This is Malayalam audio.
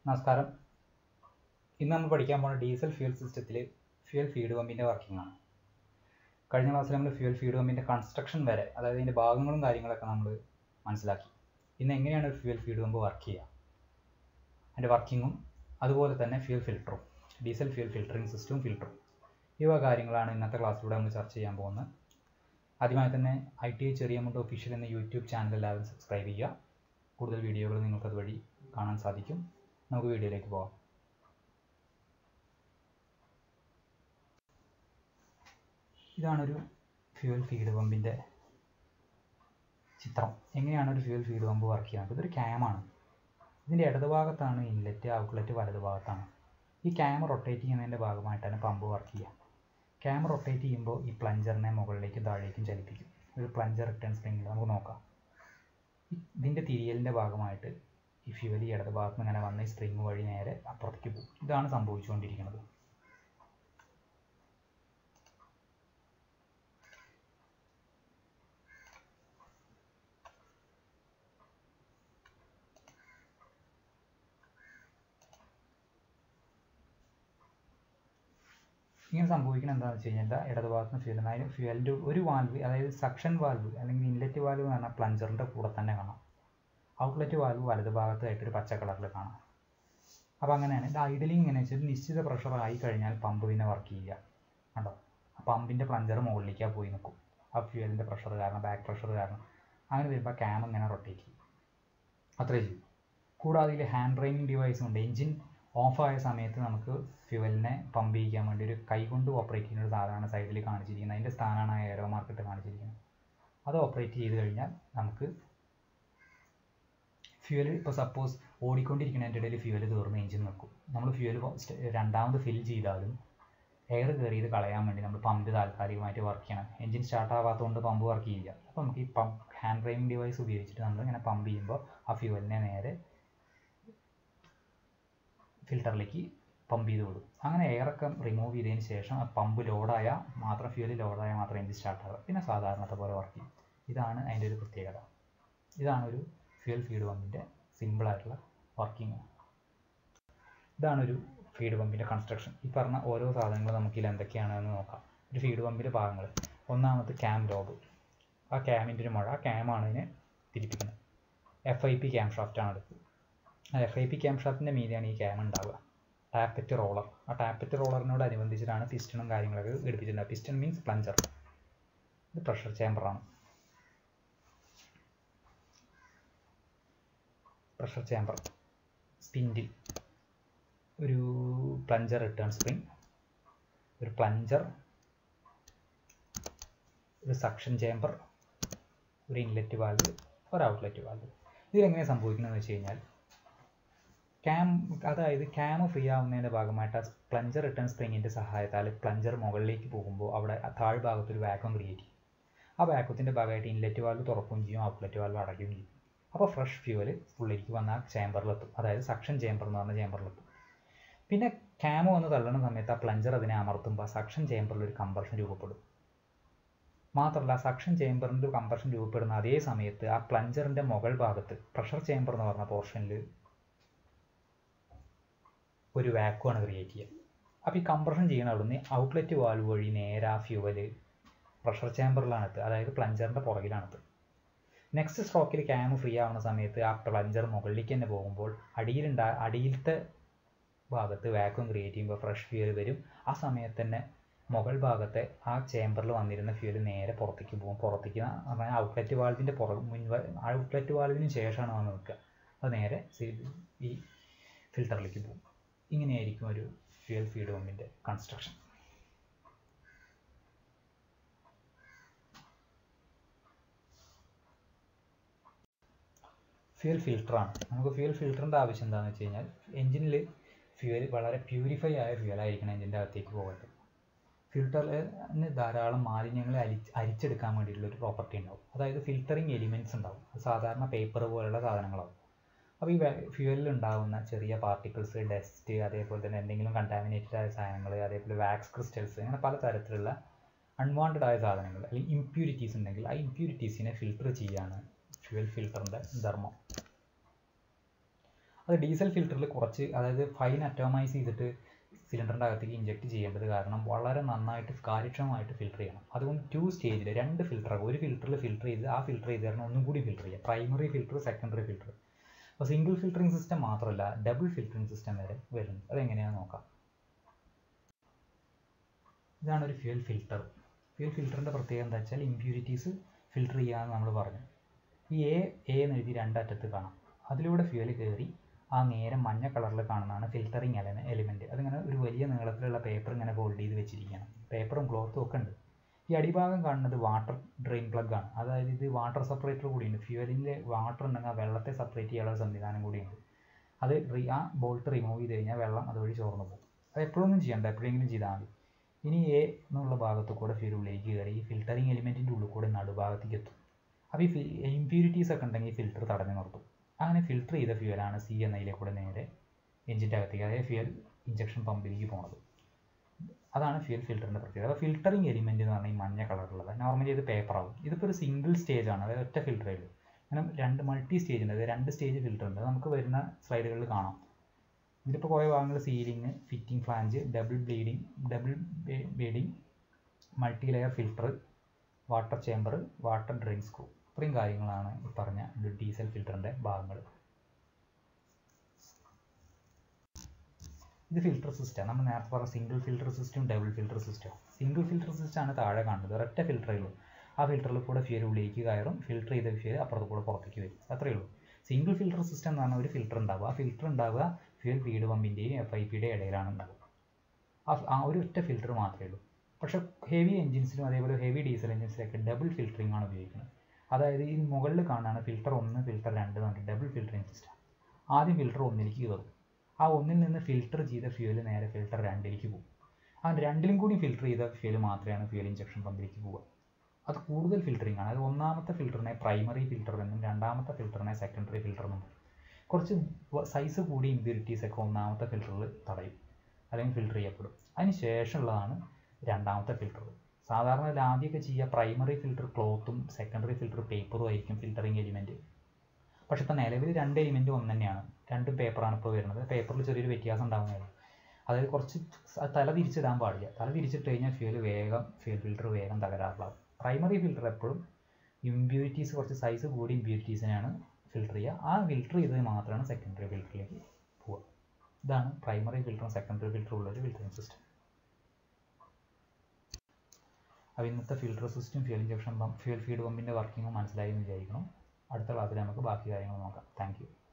നമസ്കാരം ഇന്ന് നമ്മൾ പഠിക്കാൻ പോകുന്ന ഡീസൽ ഫ്യൂൽ സിസ്റ്റത്തിൽ ഫ്യൂൽ ഫീഡ് പമ്പിൻ്റെ വർക്കിംഗ് ആണ് കഴിഞ്ഞ ക്ലാസ്സിൽ നമ്മൾ ഫ്യൂൽ ഫീഡ് പമ്പിൻ്റെ കൺസ്ട്രക്ഷൻ വരെ അതായത് അതിൻ്റെ ഭാഗങ്ങളും കാര്യങ്ങളൊക്കെ നമ്മൾ മനസ്സിലാക്കി ഇന്ന് എങ്ങനെയാണ് ഒരു ഫ്യൂൽ ഫീഡ് പമ്പ് വർക്ക് ചെയ്യുക അതിൻ്റെ വർക്കിങ്ങും അതുപോലെ തന്നെ ഫ്യൂൽ ഫിൽറ്ററും ഡീസൽ ഫ്യൂൽ ഫിൽറ്ററിംഗ് സിസ്റ്റവും ഫിൽറ്ററും ഇവ കാര്യങ്ങളാണ് ഇന്നത്തെ ക്ലാസ്സിലൂടെ നമ്മൾ ചർച്ച ചെയ്യാൻ പോകുന്നത് ആദ്യമായി തന്നെ I T I Cheriyamund official എന്ന യൂട്യൂബ് ചാനൽ എല്ലാവരും സബ്സ്ക്രൈബ് ചെയ്യുക കൂടുതൽ വീഡിയോകൾ നിങ്ങൾക്ക് അതുവഴി കാണാൻ സാധിക്കും നമുക്ക് വീഡിയോയിലേക്ക് പോകാം ഇതാണൊരു ഫ്യൂൽ ഫീഡ് പമ്പിൻ്റെ ചിത്രം എങ്ങനെയാണ് ഒരു ഫ്യൂൽ ഫീഡ് പമ്പ് വർക്ക് ചെയ്യുന്നത് ഇതൊരു ക്യാമാണ് ഇതിൻ്റെ ഇടതുഭാഗത്താണ് ഇൻലെറ്റ് ഔട്ട്ലെറ്റ് വലതുഭാഗത്താണ് ഈ ക്യാം റൊട്ടേറ്റ് ചെയ്യുന്നതിൻ്റെ ഭാഗമായിട്ടാണ് പമ്പ് വർക്ക് ചെയ്യുക ക്യാം റൊട്ടേറ്റ് ചെയ്യുമ്പോൾ ഈ പ്ലഞ്ചറിനെ മുകളിലേക്കും താഴേക്കും ചലിപ്പിക്കും ഒരു പ്ലഞ്ചർ റിട്ടേൺ സ്പ്രിങ്ങിൽ നമുക്ക് നോക്കാം ഇതിൻ്റെ തിരിയലിൻ്റെ ഭാഗമായിട്ട് ഈ ഫ്യൂവൽ ഈ ഇടത് ഭാഗത്ത് നിന്ന് ഇങ്ങനെ വന്ന് ഈ സ്പ്രിങ് വഴി നേരെ അപ്പുറത്തേക്ക് പോകും ഇതാണ് സംഭവിച്ചുകൊണ്ടിരിക്കുന്നത് ഇങ്ങനെ സംഭവിക്കുന്നത് എന്താണെന്ന് വെച്ച് കഴിഞ്ഞാൽ ഇടത് ഭാഗത്ത് നിന്ന് ഫ്യൂൽ അതായത് ഫ്യൂവലിൻ്റെ ഒരു വാൽവ് അതായത് സക്ഷൻ വാൽവ് അല്ലെങ്കിൽ ഇൻലെറ്റ് വാൽവ് എന്ന് പറഞ്ഞാൽ പ്ലഞ്ചറിൻ്റെ കൂടെ തന്നെ കാണാം ഔട്ട്ലെറ്റ് വാൽവ് വലത് ഭാഗത്തായിട്ട് ഒരു പച്ച കളറിൽ കാണാം അപ്പോൾ അങ്ങനെയാണ് ഇത് ഐഡലിംഗ് എങ്ങനെ വെച്ചാൽ നിശ്ചിത പ്രഷർ ആയി കഴിഞ്ഞാൽ പമ്പ് പിന്നെ വർക്ക് ചെയ്യുക കണ്ടോ ആ പമ്പിൻ്റെ പ്ലഞ്ചർ മുകളിലേക്കാണ് പോയി നിൽക്കും ആ ഫ്യൂവലിൻ്റെ പ്രഷർ കാരണം ബാക്ക് പ്രഷർ കാരണം അങ്ങനെ വരുമ്പോൾ ക്യാം ഇങ്ങനെ റൊട്ടേറ്റ് ചെയ്യും അത്രേ ചെയ്യും കൂടാതെ ഇതിൽ ഹാൻഡ് റൈനിങ് ഡിവൈസും ഉണ്ട് എഞ്ചിൻ ഓഫായ സമയത്ത് നമുക്ക് ഫ്യൂവലിനെ പമ്പ് ചെയ്യിക്കാൻ വേണ്ടി ഒരു കൈ കൊണ്ട് ഓപ്പറേറ്റ് ചെയ്യുന്ന ഒരു സാധനമാണ് സൈഡിൽ കാണിച്ചിരിക്കുന്നത് അതിൻ്റെ സ്ഥാനമാണ് എയറോ മാർക്കറ്റ് കാണിച്ചിരിക്കുന്നത് അത് ഓപ്പറേറ്റ് ചെയ്ത് കഴിഞ്ഞാൽ നമുക്ക് ഫ്യൂവൽ ഇപ്പോൾ സപ്പോസ് ഓടിക്കൊണ്ടിരിക്കുന്നതിൻ്റെ ഇടയിൽ ഫ്യൂവൽ തീർന്ന് എഞ്ചിൻ നിൽക്കും നമ്മൾ ഫ്യൂവൽ രണ്ടാമത് ഫിൽ ചെയ്താലും എയർ കയറിയത് കളയാൻ വേണ്ടി നമ്മൾ പമ്പ് താൽക്കാലികമായിട്ട് വർക്ക് ചെയ്യണം എഞ്ചിൻ സ്റ്റാർട്ട് ആവാത്തതുകൊണ്ട് പമ്പ് വർക്ക് ചെയ്യില്ല അപ്പോൾ നമുക്ക് ഈ പമ്പ് ഹാൻഡ് ഡ്രൈവിംഗ് ഡിവൈസ് ഉപയോഗിച്ചിട്ട് നമ്മൾ ഇങ്ങനെ പമ്പ് ചെയ്യുമ്പോൾ ആ ഫ്യൂവലിനെ നേരെ ഫിൽറ്ററിലേക്ക് പമ്പ് ചെയ്ത് വിടും അങ്ങനെ എയറൊക്കെ റിമൂവ് ചെയ്തതിന് ശേഷം ആ പമ്പ് ലോഡായാൽ മാത്രം ഫ്യൂവൽ ലോഡായാൽ മാത്രം എഞ്ചിൻ സ്റ്റാർട്ട് ആവുക പിന്നെ സാധാരണത്തെ പോലെ വർക്ക് ചെയ്യും ഇതാണ് അതിൻ്റെ ഒരു പ്രത്യേകത ഇതാണ് ഒരു ഫ്യൂൽ ഫീഡ് പമ്പിൻ്റെ സിമ്പിളായിട്ടുള്ള വർക്കിംഗ് ഇതാണൊരു ഫീഡ് പമ്പിൻ്റെ കൺസ്ട്രക്ഷൻ ഈ പറഞ്ഞ ഓരോ സാധനങ്ങളും നമുക്ക് ഇതിൽ എന്തൊക്കെയാണെന്ന് നോക്കാം ഒരു ഫീഡ് പമ്പിൻ്റെ ഭാഗങ്ങൾ ഒന്നാമത് ക്യാം ലോബ് ആ ക്യാമിൻ്റെ ഒരു മുഴ ആ ക്യാമാണ് ഇതിനെ തിരിപ്പിക്കുന്നത് എഫ് ഐ പി ക്യാം ഷാഫ്റ്റാണ് എടുത്തത് ആ എഫ് ഐ പി ക്യാം ഷാഫ്റ്റിൻ്റെ മീതെയാണ് ഈ ക്യാം ഉണ്ടാവുക ടാപ്പറ്റ് റോളർ ആ ടാപ്പറ്റ് റോളറിനോട് അനുബന്ധിച്ചിട്ടാണ് പിസ്റ്റണും കാര്യങ്ങളൊക്കെ ഘടിപ്പിച്ചിട്ടുണ്ടാവുക പിസ്റ്റൺ മീൻസ് പ്ലഞ്ചർ ഇത് പ്രഷർ ചേമ്പറാണ് പ്രഷർ ചേമ്പർ സ്പിൻഡിൽ ഒരു പ്ലഞ്ചർ റിട്ടേൺ സ്പ്രിങ് ഒരു പ്ലഞ്ചർ ഒരു സക്ഷൻ ചേമ്പർ ഒരു ഇൻലെറ്റ് വാൽവ് ഒരു ഔട്ട്ലെറ്റ് വാൽവ് ഇതിലെങ്ങനെ സംഭവിക്കുന്നതെന്ന് വെച്ച് കഴിഞ്ഞാൽ ക്യാം അതായത് ക്യാം ഫ്രീ ആവുന്നതിൻ്റെ ഭാഗമായിട്ട് പ്ലഞ്ചർ റിട്ടേൺ സ്പ്രിങ്ങിൻ്റെ സഹായത്താൽ പ്ലഞ്ചർ മുകളിലേക്ക് പോകുമ്പോൾ അവിടെ താഴ്ഭാഗത്ത് ഒരു വാക്വം ക്രിയേറ്റ് ചെയ്യും ആ വാക്വത്തിൻ്റെ ഭാഗമായിട്ട് ഇൻലെറ്റ് വാൽവ് തുറക്കുകയും ചെയ്യും ഔട്ട്ലെറ്റ് വാൽവ് അടയ്ക്കുകയും ചെയ്യും അപ്പോൾ ഫ്രഷ് ഫ്യൂവൽ ഉള്ളിലേക്ക് വന്ന ആ ചേമ്പറിലെത്തും അതായത് സക്ഷൻ ചേമ്പർ എന്ന് പറഞ്ഞ ചേമ്പറിലെത്തും പിന്നെ ക്യാമോ വന്ന് തള്ളുന്ന സമയത്ത് ആ പ്ലഞ്ചർ അതിനെ അമർത്തുമ്പോൾ ആ സക്ഷൻ ചേമ്പറിൽ ഒരു കമ്പർഷൻ രൂപപ്പെടും മാത്രമല്ല സക്ഷൻ ചേമ്പറിൻ്റെ കമ്പർഷൻ രൂപപ്പെടുന്ന അതേ സമയത്ത് ആ പ്ലഞ്ചറിൻ്റെ മുകൾ ഭാഗത്ത് പ്രഷർ ചേമ്പർ എന്ന് പറഞ്ഞ പോർഷനിൽ ഒരു വാക്വമാണ് ക്രിയേറ്റ് ചെയ്യുക അപ്പോൾ ഈ കംപ്രഷൻ ചെയ്യണ അവിടുന്ന് ഔട്ട്ലെറ്റ് വാൽവ് വഴി നേരെ ആ ഫ്യൂവൽ പ്രഷർ ചേമ്പറിലാണെത്തുക അതായത് പ്ലഞ്ചറിൻ്റെ പുറകിലാണെത്തുക നെക്സ്റ്റ് സ്ട്രോക്കിൽ ക്യാം ഫ്രീ ആവുന്ന സമയത്ത് ആ പ്ലഞ്ചർ മുകളിലേക്ക് തന്നെ പോകുമ്പോൾ അടിയിലുണ്ടാ അടിയിലത്തെ ഭാഗത്ത് വാക്വം ക്രിയേറ്റ് ചെയ്യുമ്പോൾ ഫ്രഷ് ഫ്യൂവൽ വരും ആ സമയത്ത് തന്നെ മുകൾ ഭാഗത്തെ ആ ചേമ്പറിൽ വന്നിരുന്ന ഫ്യൂവൽ നേരെ പുറത്തേക്ക് പോകും പുറത്തേക്ക് പറഞ്ഞാൽ ഔട്ട്ലെറ്റ് വാൽവിൻ്റെ പുറ മുൻ ഔട്ട്ലെറ്റ് വാൽവിന് ശേഷമാണ് വന്ന് നിൽക്കുക അത് നേരെ ഈ ഫിൽറ്ററിലേക്ക് പോകും ഇങ്ങനെയായിരിക്കും ഒരു ഫ്യൂൽ ഫീഡ് പമ്പിൻ്റെ കൺസ്ട്രക്ഷൻ ഫ്യൂൽ ഫിൽറ്ററാണ് നമുക്ക് ഫ്യൂൽ ഫിൽറ്ററിൻ്റെ ആവശ്യം എന്താണെന്ന് വെച്ച് കഴിഞ്ഞാൽ എഞ്ചിനിൽ ഫ്യൂവൽ വളരെ പ്യൂരിഫൈ ആയ ഫ്യൂവലായിരിക്കണം എഞ്ചിൻ്റെ അകത്തേക്ക് പോകേണ്ടത് ഫിൽറ്ററിന് ധാരാളം മാലിന്യങ്ങൾ അരി അരിച്ചെടുക്കാൻ വേണ്ടിയിട്ടുള്ള ഒരു പ്രോപ്പർട്ടി ഉണ്ടാവും അതായത് ഫിൽറ്ററിങ് എലിമെൻറ്റ്സ് ഉണ്ടാവും അത് സാധാരണ പേപ്പർ പോലുള്ള സാധനങ്ങളാവും അപ്പോൾ ഈ ഫ്യൂവലിൽ ഉണ്ടാകുന്ന ചെറിയ പാർട്ടിക്കിൾസ് ഡസ്റ്റ് അതേപോലെ തന്നെ എന്തെങ്കിലും കണ്ടാമിനേറ്റഡ് ആയ സാധനങ്ങൾ അതേപോലെ വാക്സ് ക്രിസ്റ്റൽസ് അങ്ങനെ പല തരത്തിലുള്ള അൺവാണ്ടഡ് ആയ സാധനങ്ങൾ അല്ലെങ്കിൽ ഇമ്പ്യൂരിറ്റീസ് ഉണ്ടെങ്കിൽ ആ ഇമ്പ്യൂരിറ്റീസിനെ ഫിൽട്ടർ ചെയ്യാണ് ഫ്യൂവൽ ഫിൽറ്ററിൻ്റെ ധർമ്മം അത് ഡീസൽ ഫിൽറ്ററിൽ കുറച്ച് അതായത് ഫൈൻ അറ്റോമൈസ് ചെയ്തിട്ട് സിലിണ്ടറിൻ്റെ അകത്തേക്ക് ഇഞ്ചെക്ട് ചെയ്യേണ്ടത് കാരണം വളരെ നന്നായിട്ട് കാര്യക്ഷമമായിട്ട് ഫിൽറ്റർ ചെയ്യണം അതുകൊണ്ട് ടു സ്റ്റേജിൽ രണ്ട് ഫിൽറ്റർ ഒരു ഫിൽറ്ററിൽ ഫിൽറ്റർ ചെയ്ത് ആ ഫിൽറ്റർ ചെയ്ത് കാരണം ഒന്നും കൂടി ഫിൽറ്റർ ചെയ്യുക പ്രൈമറി ഫിൽറ്റർ സെക്കൻഡറി ഫിൽറ്റർ അപ്പോൾ സിംഗിൾ ഫിൽറ്ററിംഗ് സിസ്റ്റം മാത്രമല്ല ഡബിൾ ഫിൽറ്ററിംഗ് സിസ്റ്റം വരെ വരുന്നുണ്ട് അതെങ്ങനെയാണെന്ന് നോക്കാം ഇതാണ് ഒരു ഫ്യൂൽ ഫിൽറ്റർ ഫ്യൂൽ ഫിൽറ്ററിൻ്റെ പ്രത്യേകത എന്താ വെച്ചാൽ ഇമ്പ്യൂരിറ്റീസ് ഫിൽറ്റർ ചെയ്യാമെന്ന് നമ്മൾ പറഞ്ഞു ഈ എ എ എന്ന് എഴുതി രണ്ടറ്റത്ത് കാണാം അതിലൂടെ ഫ്യൂൽ കയറി ആ നേരെ മഞ്ഞ കളറിൽ കാണുന്നതാണ് ഫിൽറ്ററിങ് എലമെ എലിമെൻറ്റ് അതിങ്ങനെ ഒരു വലിയ നീളത്തിലുള്ള പേപ്പർ ഇങ്ങനെ ഫോൾഡ് ചെയ്ത് വെച്ചിരിക്കുകയാണ് പേപ്പറും ക്ലോത്തും ഒക്കെ ഉണ്ട് ഈ അടിഭാഗം കാണുന്നത് വാട്ടർ ഡ്രെയിൻ പ്ലഗ് ആണ് അതായത് ഇത് വാട്ടർ സെപ്പറേറ്റർ കൂടിയുണ്ട് ഫ്യൂവലിൻ്റെ വാട്ടർ ഉണ്ടെങ്കിൽ ആ വെള്ളത്തെ സെപ്പറേറ്റ് ചെയ്യാനുള്ള സംവിധാനം കൂടിയുണ്ട് അത് ആ ബോൾട്ട് റിമൂവ് ചെയ്ത് കഴിഞ്ഞാൽ വെള്ളം അതുവഴി ചോർന്നു പോകും അത് എപ്പോഴൊന്നും ചെയ്യണ്ട എപ്പോഴെങ്കിലും ചെയ്താൽ മതി ഇനി എ എന്നുള്ള ഭാഗത്ത് കൂടെ ഫ്യൂൽ ഉള്ളിലേക്ക് കയറി ഈ ഫിൽറ്ററിങ് എലിമെൻറ്റിൻ്റെ ഉള്ളിൽ കൂടെ നടുഭാഗത്തേക്ക് എത്തും അപ്പോൾ ഈ ഇമ്പ്യൂരിറ്റീസ് ഒക്കെ ഉണ്ടെങ്കിൽ ഫിൽറ്റർ തടഞ്ഞു നിർത്തും അങ്ങനെ ഫിൽറ്റർ ചെയ്ത ഫ്യൂവലാണ് സി എന്നതിലെ കൂടെ നേരെ എഞ്ചിൻ്റെ അകത്തേക്ക് അതായത് ഫ്യൂൽ ഇഞ്ചക്ഷൻ പമ്പിലേക്ക് പോകുന്നത് അതാണ് ഫ്യൂൽ ഫിൽറ്ററിൻ്റെ പ്രത്യേകത അപ്പോൾ ഫിൽറ്ററിങ് എലിമെൻറ്റ് എന്ന് പറഞ്ഞാൽ ഈ മഞ്ഞ കളറുള്ളത് നോർമലി ഇത് പേപ്പറാവും ഇതിപ്പോൾ ഒരു സിംഗിൾ സ്റ്റേജ് ആണ് അതായത് ഒറ്റ ഫിൽറ്ററേ ഉള്ളൂ അങ്ങനെ രണ്ട് മൾട്ടി സ്റ്റേജ് ഉണ്ട് അതായത് രണ്ട് സ്റ്റേജ് ഫിൽറ്റർ ഉണ്ട് നമുക്ക് വരുന്ന സ്ലൈഡുകളിൽ കാണാം ഇതിലിപ്പോൾ കുറേ ഭാഗങ്ങൾ sealing fitting flange double bleeding double bleeding multi layer filter water chamber water drain screw ഇത്രയും കാര്യങ്ങളാണ് ഈ പറഞ്ഞ ഡീസൽ ഫിൽറ്ററിൻ്റെ ഭാഗങ്ങൾ ഇത് ഫിൽറ്റർ സിസ്റ്റം നമ്മൾ നേരത്തെ പറഞ്ഞ single filter system double filter system single filter system ആണ് താഴെ കാണുന്നത് ഒരൊറ്റ ഫിൽറ്ററേ ഉള്ളൂ ആ ഫിൽറ്ററിൽ കൂടെ ഫ്യൂൽ ഉള്ളിലേക്ക് കയറും ഫിൽറ്റർ ചെയ്ത ഫ്യൂൽ അപ്പുറത്ത് കൂടെ പുറത്തേക്ക് വരും അത്രയേ ഉള്ളൂ സിംഗിൾ ഫിൽറ്റർ സിസ്റ്റം എന്ന് പറഞ്ഞാൽ ഒരു ഫിൽറ്റർ ഉണ്ടാവുക ആ ഫിൽറ്റർ ഉണ്ടാവുക ഫ്യൂൽ ഫീഡ് പമ്പിൻ്റെയും എഫ് ഐ പിയുടെയും ഇടയിലാണ് ഉണ്ടാവുക ആ ആ ഒരു ഒറ്റ ഫിൽറ്റർ മാത്രമേ ഉള്ളൂ പക്ഷേ ഹെവി എഞ്ചിൻസിലും അതേപോലെ ഹെവി ഡീസൽ എഞ്ചിൻസിലൊക്കെ ഡബിൾ ഫിൽറ്ററിംഗ് ആണ് ഉപയോഗിക്കുന്നത് അതായത് ഈ മുകളിൽ കാണുന്നതാണ് ഫിൽറ്റർ ഒന്ന് ഫിൽറ്റർ രണ്ട് എന്ന് പറഞ്ഞിട്ട് ഡബിൾ ഫിൽറ്ററിംഗ് സിസ്റ്റം ആദ്യം ഫിൽറ്റർ ഒന്നിലേക്ക് കയറും ആ ഒന്നിൽ നിന്ന് ഫിൽറ്റർ ചെയ്ത ഫ്യൂല് നേരെ ഫിൽറ്റർ രണ്ടിലേക്ക് പോകും ആ രണ്ടിലും കൂടി ഫിൽറ്റർ ചെയ്ത ഫ്യൂല് മാത്രമാണ് ഫ്യൂൽ ഇഞ്ചക്ഷൻ പമ്പിലേക്ക് പോവുക അത് കൂടുതൽ ഫിൽറ്ററിംഗ് ആണ് അത് ഒന്നാമത്തെ ഫിൽറ്ററിനെ പ്രൈമറി ഫിൽറ്റർ എന്നും രണ്ടാമത്തെ ഫിൽറ്ററിനെ സെക്കൻഡറി ഫിൽറ്റർ എന്നും കുറച്ച് സൈസ് കൂടിയ ഇമ്പ്യൂരിറ്റീസ് ഒക്കെ ഒന്നാമത്തെ ഫിൽറ്ററിൽ തടയും അല്ലെങ്കിൽ ഫിൽറ്റർ ചെയ്യപ്പെടും അതിന് ശേഷമുള്ളതാണ് രണ്ടാമത്തെ ഫിൽറ്റർ സാധാരണ ഇതിൽ ആദ്യമൊക്കെ ചെയ്യുക പ്രൈമറി ഫിൽറ്റർ ക്ലോത്തും സെക്കൻഡറി ഫിൽറ്റർ പേപ്പറും ആയിരിക്കും ഫിൽറ്ററിങ് എലിമെൻറ്റ് പക്ഷെ ഇപ്പോൾ നിലവിൽ രണ്ട് എലിമെൻറ്റ് ഒന്ന് തന്നെയാണ് രണ്ടും പേപ്പറാണ് ഇപ്പോൾ വരുന്നത് പേപ്പറിൽ ചെറിയൊരു വ്യത്യാസം ഉണ്ടാകുന്നതാണ് അതായത് കുറച്ച് തല തിരിച്ചിടാൻ പാടില്ല തല തിരിച്ചിട്ട് കഴിഞ്ഞാൽ ഫ്യൂൽ വേഗം ഫ്യൂൽ ഫിൽറ്റർ വേഗം തകരാറിലാവും പ്രൈമറി ഫിൽറ്റർ എപ്പോഴും ഇമ്പ്യൂരിറ്റീസ് കുറച്ച് സൈസ് കൂടി ഇമ്പ്യൂരിറ്റീസിനെയാണ് ഫിൽറ്റർ ചെയ്യുക ആ ഫിൽറ്റർ ചെയ്തത് മാത്രമാണ് സെക്കൻഡറി ഫിൽറ്ററിലേക്ക് പോവുക ഇതാണ് പ്രൈമറി ഫിൽറ്ററും സെക്കൻഡറി ഫിൽറ്ററും ഉള്ളൊരു ഫിൽറ്ററിംഗ് സിസ്റ്റം അപ്പോൾ ഇന്നത്തെ filter system fuel injection pump fuel feed പമ്പിൻ്റെ വർക്കിങ്ങും മനസ്സിലായി എന്ന് വിചാരിക്കണം അടുത്ത ക്ലാസ്സിൽ നമുക്ക് ബാക്കി കാര്യങ്ങൾ നോക്കാം താങ്ക്